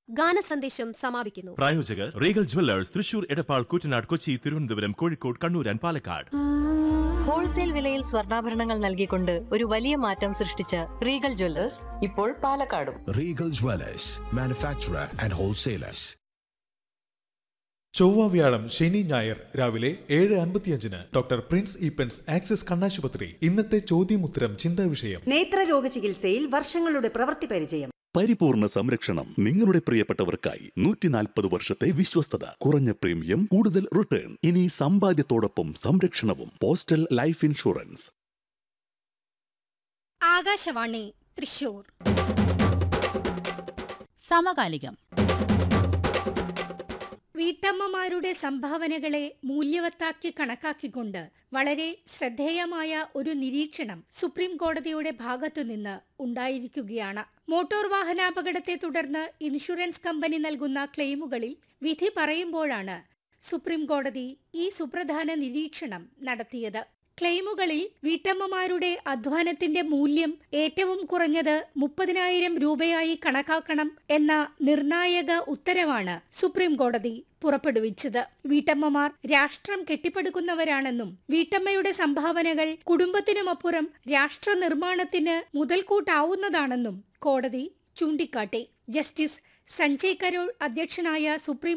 ഗാനസന്ദേശം സമാപിക്കുന്നു പ്രായോജകർ Regal jewellers Thrissur Edappal Koottanad Kochi Thiruvananthapuram Kozhikode Kannur and Palakkad wholesale വിലയിൽ സ്വർണ്ണാഭരണങ്ങൾ നൽകിക്കൊണ്ട് ഒരു വലിയ മാറ്റം സൃഷ്ടിച്ച റീഗൽ ജ്വല്ലേഴ്സ് ഇപ്പോൾ പാലക്കാടും Regal Dwellers, manufacturer and wholesalers. ചൊവ്വ വ്യാഴം ശനി ഞായർ രാവിലെ ഏഴ് അൻപത്തിയഞ്ചിന് ഡോക്ടർ പ്രിൻസ് ഈപ്പൻസ് ആക്സിസ് കണ്ണാശുപത്രി ഇന്നത്തെ ചോദ്യമുത്തരം ചിന്താ വിഷയം നേത്രരോഗ ചികിത്സയിൽ വർഷങ്ങളുടെ പ്രവൃത്തി പരിചയം പരിപൂർണ സംരക്ഷണം നിങ്ങളുടെ പ്രിയപ്പെട്ടവർക്കായി നൂറ്റി നാൽപ്പത് വർഷത്തെ വിശ്വസ്തത കുറഞ്ഞ പ്രീമിയം കൂടുതൽ റിട്ടേൺ ഇനി സമ്പാദ്യത്തോടൊപ്പം സംരക്ഷണവും postal life insurance Akashvani Thrissur സമകാലികം വീട്ടമ്മമാരുടെ സംഭാവനകളെ മൂല്യവത്താക്കി കണക്കാക്കിക്കൊണ്ട് വളരെ ശ്രദ്ധേയമായ ഒരു നിരീക്ഷണം സുപ്രീം കോടതിയുടെ ഭാഗത്തുനിന്ന് ഉണ്ടായിരിക്കുകയാണ് മോട്ടോർ വാഹനാപകടത്തെ തുടർന്ന് ഇൻഷുറൻസ് കമ്പനി നൽകുന്ന ക്ലെയിമുകളിൽ വിധി പറയുമ്പോഴാണ് സുപ്രീം കോടതി ഈ സുപ്രധാന നിരീക്ഷണം നടത്തിയത് ക്ലെയിമുകളിൽ വീട്ടമ്മമാരുടെ അധ്വാനത്തിന്റെ മൂല്യം ഏറ്റവും കുറഞ്ഞത് മുപ്പതിനായിരം രൂപയായി കണക്കാക്കണം എന്ന നിർണായക ഉത്തരവാണ് സുപ്രീം കോടതി പുറപ്പെടുവിച്ചത് വീട്ടമ്മമാർ രാഷ്ട്രം കെട്ടിപ്പടുക്കുന്നവരാണെന്നും വീട്ടമ്മയുടെ സംഭാവനകൾ കുടുംബത്തിനുമപ്പുറം രാഷ്ട്ര നിർമ്മാണത്തിന് മുതൽക്കൂട്ടാവുന്നതാണെന്നും കോടതി ചൂണ്ടിക്കാട്ടി ജസ്റ്റിസ് സഞ്ജയ് കരോൾ അധ്യക്ഷനായ സുപ്രീം